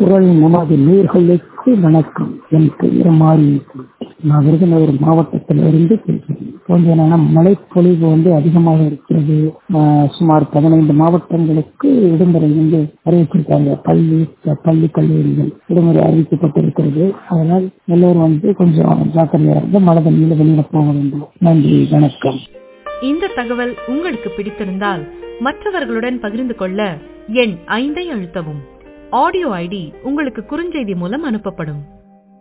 குரல் நமது நேர்களுக்கு வணக்கம் என் பெயர் மாறி நான் விருதுநகர் மாவட்டத்திலிருந்து பேசுகிறேன் கொஞ்ச நேரம் மழைப்பொழிவு வந்து அதிகமாக இருக்கிறது ஆஹ் சுமார் பதினைந்து மாவட்டங்களுக்கு விடுமுறை வந்து அறிவிச்சிருக்காங்க பள்ளி பள்ளி கல்லூரிகள் விடுமுறை அறிவிக்கப்பட்டிருக்கிறது அதனால் எல்லோரும் வந்து கொஞ்சம் ஜாக்கிரதையாக இருந்து மழை தண்ணியில் வெளியில போக வேண்டும் நன்றி வணக்கம் இந்த தகவல் உங்களுக்கு பிடித்திருந்தால் மற்றவர்களுடன் பகிர்ந்து கொள்ள எண் ஐந்தை அழுத்தவும் ஆடியோ ஐடி உங்களுக்கு குறுஞ்செய்தி மூலம் அனுப்பப்படும்